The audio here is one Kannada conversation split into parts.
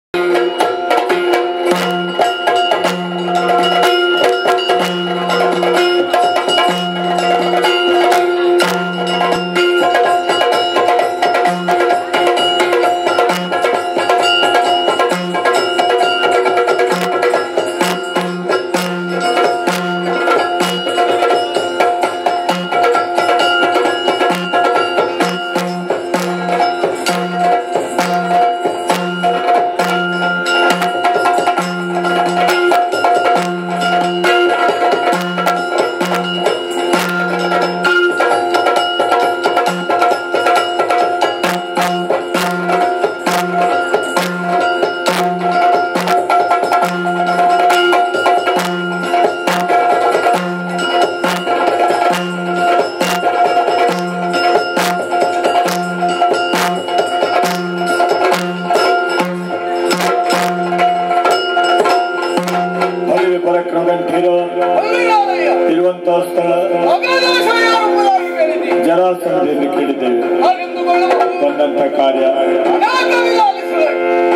ಹರಿವೆ ಪರಕ್ರಮಂಠಿರೋ ಅಲ್ಲಿಗಾಲಯ್ಯ. ಇರುವಂತಹ ಸ್ಥಳ ಅಗಾಧಾಶಯ ಎಂಬುದಾಗಿ ಕೇಳಿದೆ. ಜರಾಸಂಧಿಯಲ್ಲಿ ಕೇಳಿದ್ದೇವೆ ಹಾಗೆಂದುಕೊಳ್ಳಬಹುದು. ಬಂದಂತ ಕಾರ್ಯ ಅನಾಥವಿಲ್ಲ ಅಲಿಸುವೆ.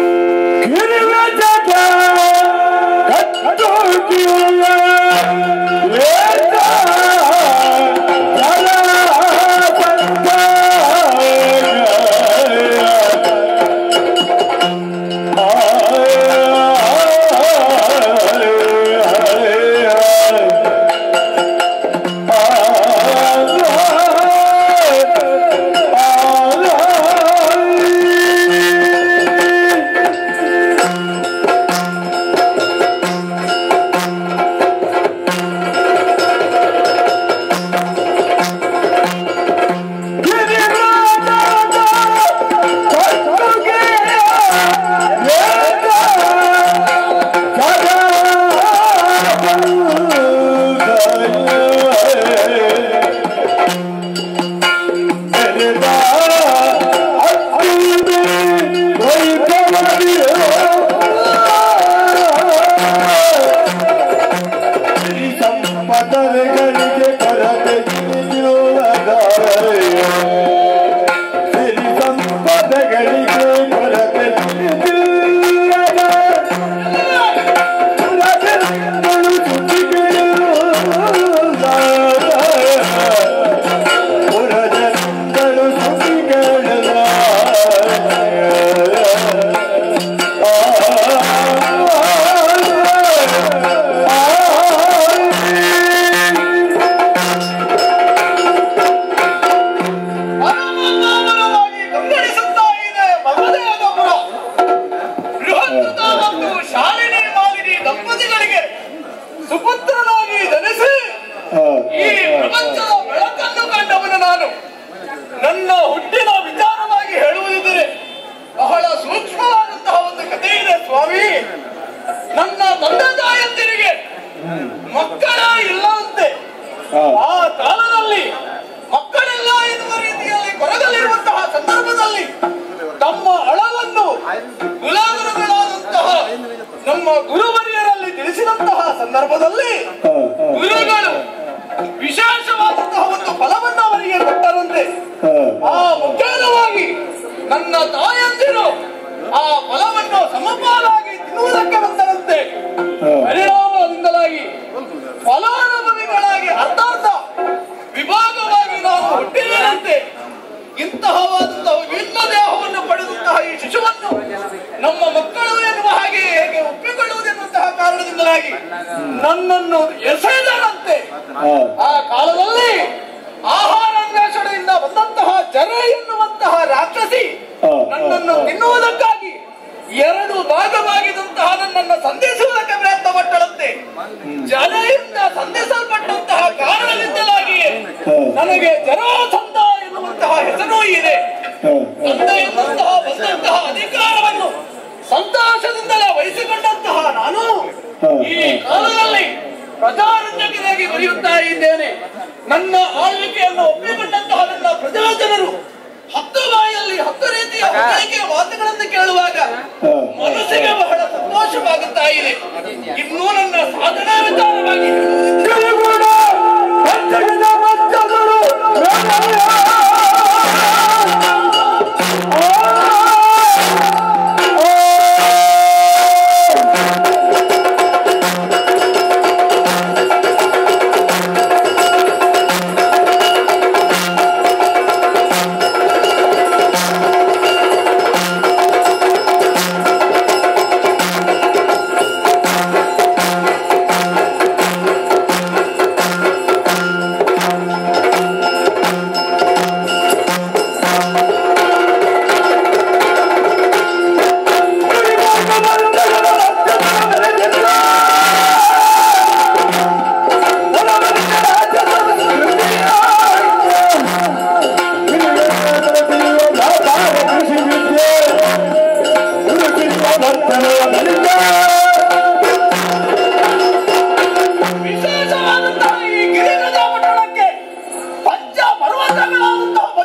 ಸಂಪದಗಳಿಗೆ ಕೊರತೆ ಸಿರಿ ಸಂಪದಗಳಿಗೆ ಕೊರತೆ ಪುರಜನಗಳು ಅನುಮೋದನವಾಗಿ ಗಮನಿಸುತ್ತಾ ಇದೆ ಮಹದೇವಪುರ. ಬೃಹತ್ ಮತ್ತು ಶಾಲಿನಿ ಮಾಲಿನಿ ದಂಪತಿಗಳಿಗೆ ಸುಪುತ್ರನಾಗಿ ಜನಿಸಿ ಈ ಪ್ರಪಂಚದ ಬೆಳಕನ್ನು ಕಂಡವನು ನಾನು ನನ್ನ ಹುಟ್ಟಿನ ವಿಚಾರವಾಗಿ ಹೇಳುವುದಿದ್ದರೆ ಬಹಳ ಸೂಕ್ಷ್ಮವಾದಂತಹ ಒಂದು ಕಥೆ ಇದೆ ಸ್ವಾಮಿ ನನ್ನ ತಂದೆ ತಾಯಂದಿರಿಗೆ ಮಕ್ಕಳ ಇಲ್ಲಂತೆ ಆ ಕಾಲದಲ್ಲಿ ಮಕ್ಕಳಿಲ್ಲ ಎನ್ನುವ ರೀತಿಯಲ್ಲಿ ಕೊರಗಲಿರುವಂತಹ ಸಂದರ್ಭದಲ್ಲಿ ತಮ್ಮ ಅಳವನ್ನು ಗುಲಾಗರುಗಳಾದಂತಹ ನಮ್ಮ ಗುರುವರಿಯರಲ್ಲಿ ತಿಳಿಸಿದಂತಹ ಸಂದರ್ಭದಲ್ಲಿ ಗುರುಗಳು ವಿಶೇಷವಾದಂತಹ ಒಂದು ಫಲವನ್ನು ಅವರಿಗೆ ಕೊಟ್ಟರಂತೆ ಆ ಮುಖ್ಯವಾಗಿ ನನ್ನ ತಾಯಂದಿರು ಆ ಫಲವನ್ನು ಸಮಪಾಲಾಗಿ ತಿನ್ನುವುದಕ್ಕೆ ಬಂದರಂತೆ ಪರಿಣಾಮದಿಂದಲಾಗಿ ಫಲಾನುಭವಿಗಳಾಗಿ ಅರ್ಧಾರ್ಧ ವಿಭಾಗವಾಗಿ ನಾವು ಹುಟ್ಟಿದರಂತೆ ಇಂತಹವಾದಂತಹ ವಿನ್ನ ದೇಹವನ್ನು ಪಡೆದಂತಹ ಈ ಶಿಶುವನ್ನು ನಮ್ಮ ಮಕ್ಕಳು ಎನ್ನುವ ಹಾಗೆ ಹೇಗೆ ಒಪ್ಪಿಕೊಳ್ಳುವುದೆನ್ನುವಂತಹ ಕಾರಣದಿಂದಲಾಗಿ ನನ್ನನ್ನು ಎಸೆದರಂತೆ ಆ ಕಾಲದಲ್ಲಿ ಆಹಾರ ಅನ್ವೇಷಣೆಯಿಂದ ಬಂದಂತಹ ಜರ ಎನ್ನುವಂತಹ ರಾಕ್ಷಸಿ ನನ್ನನ್ನು ತಿನ್ನುವುದಕ್ಕಾಗಿ ಎರಡು ಭಾಗವಾಗಿದಂತಹ ನನ್ನನ್ನು ಸಂಧಿಸುವುದಕ್ಕೆ ಪ್ರಯತ್ನ ಪಟ್ಟಳಂತೆ ಜನರಿಂದ ಸಂಧಿಸಲ್ಪಟ್ಟಂತಹ ಕಾರಣದಿಂದಲಾಗಿ ನನಗೆ ಜರಾಸಂಧ ಎನ್ನುವಂತಹ ಹೆಸರು ಇದೆ ತಂದೆಯಿಂದಂತಹ ಬಂದಂತಹ ಅಧಿಕಾರವನ್ನು ಸಂತೋಷದಿಂದಲೇ ವಹಿಸಿಕೊಂಡಂತಹ ನಾನು ಈ ಕಾಲದಲ್ಲಿ ಪ್ರಜಾರಂಜಕರಾಗಿ ಬರೆಯುತ್ತಾ ಇದ್ದೇನೆ ನನ್ನ ಆಳ್ವಿಕೆಯನ್ನು ಒಪ್ಪಿಕೊಂಡಂತಹ ನನ್ನ ಪ್ರಜಾಜನರು ಹತ್ತು ಬಾಯಲ್ಲಿ ಹತ್ತು ರೀತಿಯ ಹೊಗಳಿಕೆಯ ಮಾತುಗಳನ್ನು ಕೇಳುವಾಗ ಮನಸ್ಸಿಗೆ ಬಹಳ ಸಂತೋಷವಾಗುತ್ತಾ ಇದೆ ಇನ್ನೂ ನನ್ನ ಸಾಧನಾ ವಿಚಾರವಾಗಿ ಹೇಳುವುದಿದ್ದರೆ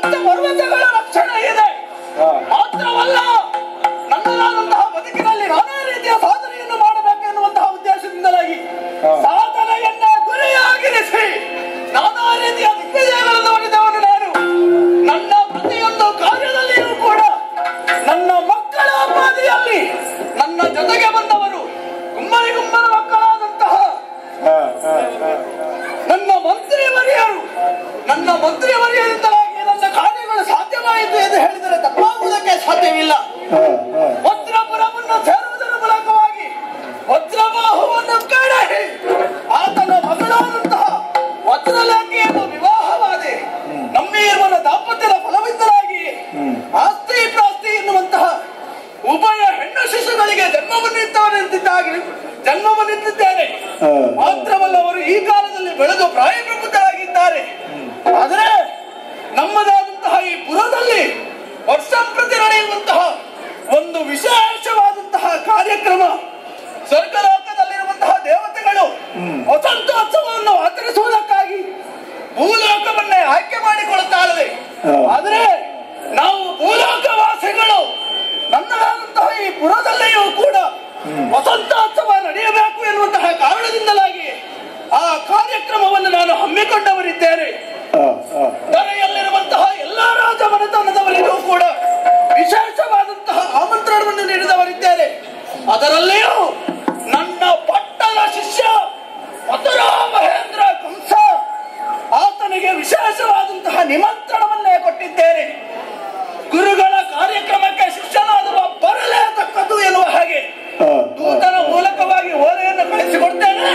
ಪಂಚ ಪರ್ವತಗಳ ರಕ್ಷಣೆ ಇದೆ ಹಾ. ಮಾತ್ರವಲ್ಲ ನನ್ನದಾದಂತಹ ಬದುಕಿನಲ್ಲಿ ನಾನಾ ರೀತಿಯ ಸಾಧನೆಯನ್ನು ಮಾಡಬೇಕು ಎನ್ನುವಂತಹ ಉದ್ದೇಶದಿಂದಲಾಗಿ ಹಾ. ಸಾಧನೆಯನ್ನ ಗುರಿಯಾಗಿರಿಸಿ ನಾನಾ ರೀತಿಯ ದಿಗ್ವಿಜಯಗಳನ್ನು ಮಾಡಿದವನು ನಾನು ನನ್ನ ಪ್ರತಿಯೊಂದು ಕಾರ್ಯದಲ್ಲಿಯೂ ಕೂಡ ನನ್ನ ಮಕ್ಕಳ ಅಪಾದಿಯಲ್ಲಿ ನನ್ನ ಜೊತೆಗೆ ಬಂದವರು ಗುಮ್ಮರಿ ಗುಮ್ಮನ ಮಕ್ಕಳಾದಂತಹ ಹಾ, ಹಾ, ಹಾ. ನನ್ನ ಮಂತ್ರಿವರಿಯರು ನನ್ನ ಮಂತ್ರಿವರಿಯರಿಂದಲಾಗಿ ನನ್ನ ಕಾರ್ಯಗಳು ಸಾಧ್ಯವಾಯಿತು ಎಂದು ಹೇಳಿದರೆ ತಪ್ಪಾಗುವುದಕ್ಕೆ ಸಾಧ್ಯವಿಲ್ಲ ಹಾ, ಹಾ. ವಜ್ರಪುರವನ್ನು ಸೇರುವುದರ ಮೂಲಕವಾಗಿ ವಜ್ರಬಾಹುವನ್ನು ಕಡಹಿ ಆತನ ಮಗಳಾದಂತಹ ವಜ್ರಲೇಖೆಯನ್ನು ವಿವಾಹವಾದೆ ನಮ್ಮೀರ್ವನ ದಾಂಪತ್ಯದ ಫಲವಿದ್ದರಾಗಿ ಆಸ್ತಿ ಪ್ರಾಸ್ತಿ ಎನ್ನುವಂತಹ ಉಭಯ ಹೆಣ್ಣು ಶಿಶುಗಳಿಗೆ ಜನ್ಮವನ್ನಿದ್ದವನಿದ್ದಾಗಿ ಜನ್ಮವನ್ನಿದ್ದೇನೆ ಹಾ. ಮಾತ್ರವಲ್ಲ ಅವರು ಈ ಕಾಲದಲ್ಲಿ ಬೆಳೆದು ಪ್ರಾಯಪ್ರಬುದ್ಧರಾಗಿದ್ದಾರೆ ಆದರೆ ನಮ್ಮದಾದಂತಹ ಈ ಪುರದಲ್ಲಿ ವರ್ಷ ಪ್ರತಿ ನಡೆಯುವಂತಹ ಒಂದು ವಿಶೇಷವಾದಂತಹ ಕಾರ್ಯಕ್ರಮ ಸ್ವರ್ಗಲೋಕದಲ್ಲಿರುವಂತಹ ದೇವತೆಗಳು ವಸಂತೋತ್ಸವವನ್ನು ಆಚರಿಸುವುದಕ್ಕಾಗಿ ಭೂಲೋಕವನ್ನೇ ಆಯ್ಕೆ ಮಾಡಿಕೊಳ್ಳುತ್ತಾರೆ ಹಾ. ಆದರೆ ನಾವು ಭೂಲೋಕವಾಸಿಗಳು ನನ್ನದಾದಂತಹ ಈ ಪುರದಲ್ಲಿಯೂ ಕೂಡ ವಸಂತೋತ್ಸವ ನಡೆಯಬೇಕು ಎನ್ನುವಂತಹ ಕಾರಣದಿಂದಲಾಗಿ ಆ ಕಾರ್ಯಕ್ರಮವನ್ನು ನಾನು ಹಮ್ಮಿಕೊಂಡವರಿದ್ದೇನೆ ಹಾ, ಹಾ. ದರೆಯಲ್ಲಿರುವಂತಹ ಎಲ್ಲಾ ರಾಜ ಮನೆತನದವರಿಗೂ ಕೂಡ ವಿಶೇಷವಾದಂತಹ ಆಮಂತ್ರಣವನ್ನು ನೀಡಿದವರಿದ್ದೇನೆ ಅದರಲ್ಲಿಯೂ ನನ್ನ ಪಟ್ಟದ ಶಿಷ್ಯ ಮಥುರಾ ಮಹೇಂದ್ರ ಕಂಸ ಆತನಿಗೆ ವಿಶೇಷವಾದಂತಹ ನಿಮಂತ್ರಣವನ್ನೇ ಕೊಟ್ಟಿದ್ದೇನೆ ಗುರುಗಳ ಕಾರ್ಯಕ್ರಮಕ್ಕೆ ಶಿಷ್ಯನಾದವ ಬರಲೇತಕ್ಕದ್ದು ಎನ್ನುವ ಹಾಗೆ ಹಾ, ಹಾ. ದೂತನ ಮೂಲಕವಾಗಿ ಓಲೆಯನ್ನು ಕಳಿಸಿಕೊಡ್ತೇನೆ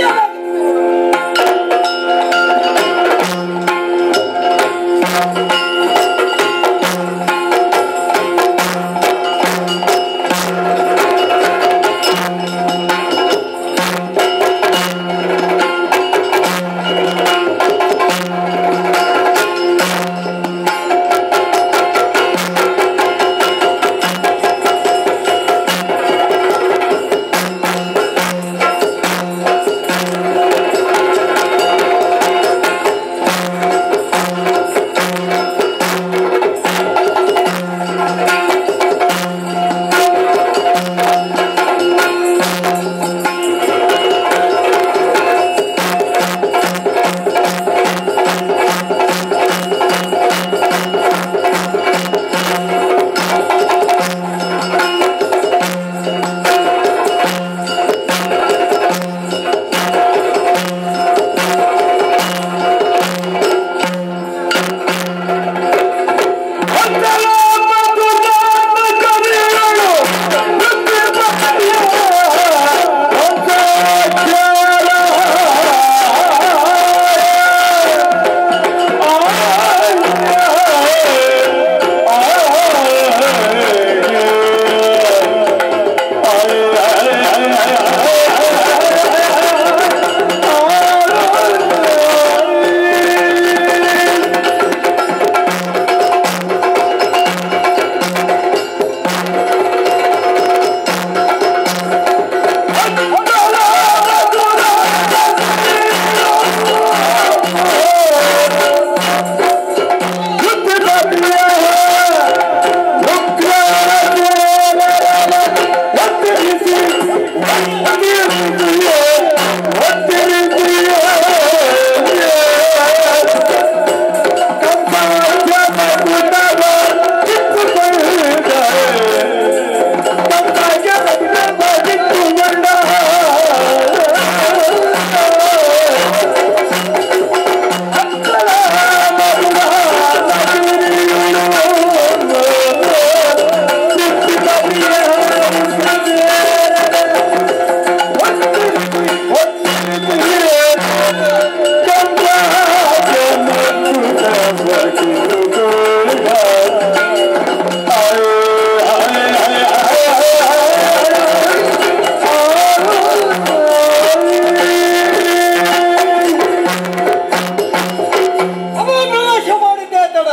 ಅಪಪ್ರವೇಶ ಮಾಡಿದ್ದೆ ತಡ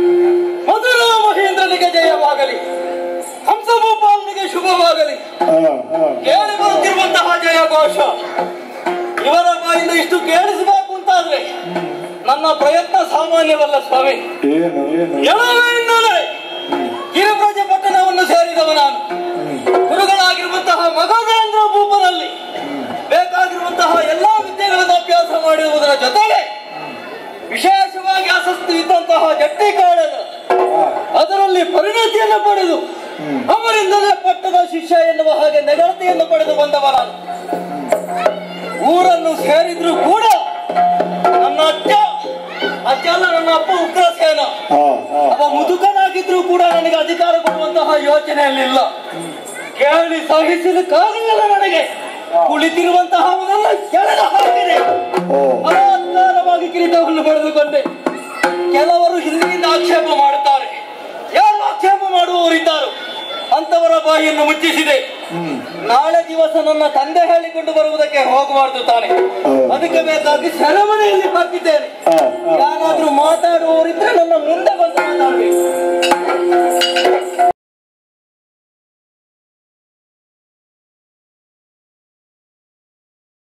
ಮಧುರ ಮಹೇಂದ್ರನಿಗೆ ಜಯವಾಗಲಿ ಹಂಸಭೂಪಾಲನಿಗೆ ಶುಭವಾಗಲಿ ಹಾ, ಹಾ. ಕೇಳಿ ಬರುತ್ತಿರುವಂತಹ ಜಯಘೋಷ ಇವರ ಬಾಯಿಂದ ಇಷ್ಟು ಕೇಳಿಸಬೇಕು ಅಂತಾದ್ರೆ ನನ್ನ ಪ್ರಯತ್ನ ಸಾ ಸಾಮಾನ್ಯವಲ್ಲ ಸ್ವಾಮಿ ಏನು ಏನು ಎಳವೆಯಿಂದಲೇ ಗಿರಿಬ್ರಜ ಪಟ್ಟಣವನ್ನು ಸೇರಿದವ ನಾನು ಗುರುಗಳಾಗಿರುವಂತಹ ಮಗಧೇಂದ್ರ ಭೂಪದಲ್ಲಿ ಬೇಕಾಗಿರುವಂತಹ ಎಲ್ಲಾ ವಿದ್ಯೆಗಳನ್ನು ಅಭ್ಯಾಸ ಮಾಡಿರುವುದರ ಜೊತೆಗೆ ವಿಶೇಷವಾಗಿ ಆಸಕ್ತಿ ಇದ್ದಂತಹ ಜಟ್ಟಿ ಕಾಳಗ ಅದರಲ್ಲಿ ಪರಿಣತಿಯನ್ನು ಪಡೆದು ಅವರಿಂದಲೇ ಪಟ್ಟದ ಶಿಷ್ಯ ಎನ್ನುವ ಹಾಗೆ ನೆಗಳತೆಯನ್ನು ಪಡೆದು ಬಂದವ ನಾನು ಊರನ್ನು ಸೇರಿದ್ರು ಕೂಡ ನನ್ನ ಅಜ್ಜ ಅಜ್ಜ ಅಲ್ಲ ನನ್ನ ಅಪ್ಪ ಉಗ್ರಸೇನ ಹಾ ಹಾ ಅವ ಮುದುಕನಾಗಿದ್ರು ಕೂಡ ನನಗೆ ಅಧಿಕಾರ ಕೊಡುವಂತಹ ಯೋಚನೆಯಲ್ಲಿಲ್ಲ ಕೇಳಿ ಸಹಿಸಲಿಕ್ಕಾಗಲಿಲ್ಲ ನನಗೆ ಕುಳಿತಿರುವಂತಹ ಅವನನ್ನ ಕೆಳಗೆ ಹಾಕಿದೆ ಓ ಬಲಾತ್ಕಾರವಾಗಿ ಕಿರೀಟವನ್ನು ಪಡೆದುಕೊಂಡೆ ಕೆಲವರು ಹಿಂದಿನಿಂದ ಆಕ್ಷೇಪ ಮಾಡುತ್ತಾರೆ ಯಾರು ಆಕ್ಷೇಪ ಮಾಡುವವರಿದ್ದಾರೋ ಅಂತವರ ಬಾಯಿಯನ್ನು ಮುಚ್ಚಿಸಿದೆ ನಾಳೆ ದಿವಸ ನನ್ನ ತಂದೆ ಹೇಳಿಕೊಂಡು ಬರುವುದಕ್ಕೆ ಹೋಗಬಾರ್ದು ತಾನೆ ಅದಕ್ಕೆ ಬೇಕಾಗಿ ಸೆರೆಮನೆಯಲ್ಲಿ ಹಾಕಿದ್ದೇನೆ ಹಾ ಹಾ ಯಾರಾದ್ರೂ ಮಾತಾಡುವವರಿದ್ರೆ ನನ್ನ ಮುಂದೆ ಬಂದು